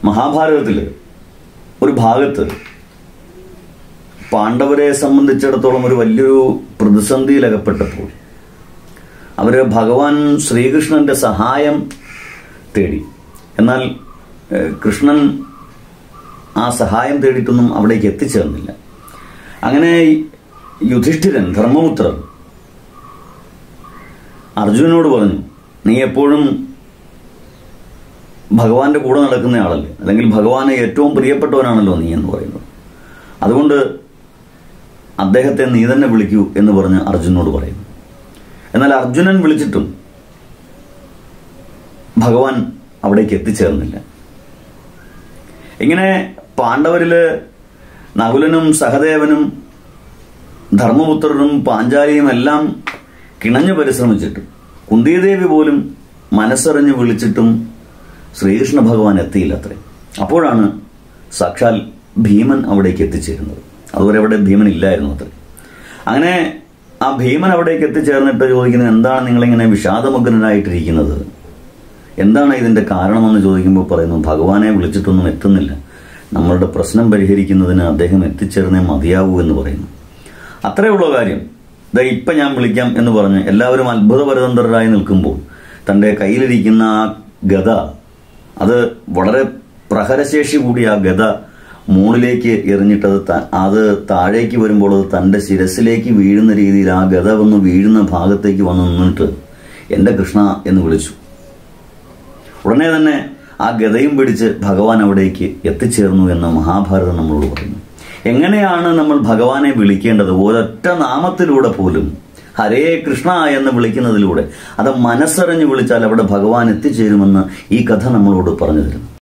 മഹാഭാരതത്തിൽ ഒരു ഭാഗത്ത് പാണ്ഡവരെ സംബന്ധിച്ചിടത്തോളം ഒരു വലിയൊരു പ്രതിസന്ധിയിലകപ്പെട്ടപ്പോൾ അവർ ഭഗവാൻ ശ്രീകൃഷ്ണന്റെ സഹായം തേടി എന്നാൽ ഏഹ്, കൃഷ്ണൻ ആ സഹായം തേടിയിട്ടൊന്നും അവിടേക്ക് എത്തിച്ചേർന്നില്ല അങ്ങനെ യുധിഷ്ഠിരൻ ധർമ്മപുത്രൻ അർജുനനോട് പറഞ്ഞു നീ എപ്പോഴും ഭഗവാന്റെ കൂടെ നടക്കുന്നയാളല്ലേ അല്ലെങ്കിൽ ഭഗവാന് ഏറ്റവും പ്രിയപ്പെട്ടവനാണല്ലോ നീ എന്ന് പറയുന്നത് അതുകൊണ്ട് അദ്ദേഹത്തെ നീ തന്നെ വിളിക്കൂ എന്ന് പറഞ്ഞ് അർജുനോട് പറയുന്നു എന്നാൽ അർജുനൻ വിളിച്ചിട്ടും ഭഗവാൻ അവിടേക്ക് എത്തിച്ചേർന്നില്ല ഇങ്ങനെ പാണ്ഡവരില് നകുലനും സഹദേവനും ധർമ്മപുത്രനും പാഞ്ചാലിയും എല്ലാം കിണഞ്ഞു പരിശ്രമിച്ചിട്ടും കുന്തിദേവി പോലും മനസ്സറിഞ്ഞ് വിളിച്ചിട്ടും ശ്രീകൃഷ്ണ ഭഗവാൻ എത്തിയില്ല അത്രേ അപ്പോഴാണ് സാക്ഷാൽ ഭീമൻ അവിടേക്ക് എത്തിച്ചേരുന്നത് അതുവരെ അവിടെ ഭീമൻ ഇല്ലായിരുന്നു അത്രേ അങ്ങനെ ആ ഭീമൻ അവിടേക്ക് എത്തിച്ചേർന്നിട്ട് ചോദിക്കുന്നത് എന്താണ് നിങ്ങളിങ്ങനെ വിഷാദമഗ്നനായിട്ടിരിക്കുന്നത് എന്താണ് ഇതിന്റെ കാരണമെന്ന് ചോദിക്കുമ്പോൾ പറയുന്നു ഭഗവാനെ വിളിച്ചിട്ടൊന്നും എത്തുന്നില്ല നമ്മളുടെ പ്രശ്നം പരിഹരിക്കുന്നതിന് അദ്ദേഹം എത്തിച്ചേർന്നേ മതിയാവൂ എന്ന് പറയുന്നു അത്രേ ഉള്ള കാര്യം ദാ ഇപ്പം ഞാൻ വിളിക്കാം എന്ന് പറഞ്ഞ് എല്ലാവരും അത്ഭുതപരതന്ത്രരായി നിൽക്കുമ്പോൾ തൻ്റെ കയ്യിലിരിക്കുന്ന ആ ഗത അത് വളരെ പ്രഹരശേഷി കൂടി ആ ഗത മുകളിലേക്ക് എറിഞ്ഞിട്ടത് ത- അത് താഴേക്ക് വരുമ്പോൾ അത് തൻ്റെ ശിരസിലേക്ക് വീഴുന്ന രീതിയിൽ ആ ഗത വന്ന് വീഴുന്ന ഭാഗത്തേക്ക് വന്ന് നിന്നിട്ട് എൻ്റെ കൃഷ്ണ എന്ന് വിളിച്ചു ഉടനെ തന്നെ ആ ഗതയും പിടിച്ച് ഭഗവാൻ അവിടേക്ക് എത്തിച്ചേർന്നു എന്ന് മഹാഭാരതം നമ്മളോട് പറയുന്നു എങ്ങനെയാണ് നമ്മൾ ഭഗവാനെ വിളിക്കേണ്ടത് ഒരൊറ്റ നാമത്തിലൂടെ പോലും ഹരേ കൃഷ്ണ എന്ന് വിളിക്കുന്നതിലൂടെ അത് മനസ്സറിഞ്ഞ് വിളിച്ചാൽ അവിടെ ഭഗവാൻ എത്തിച്ചേരുമെന്ന് ഈ കഥ നമ്മളോട് പറഞ്ഞു തരുന്നു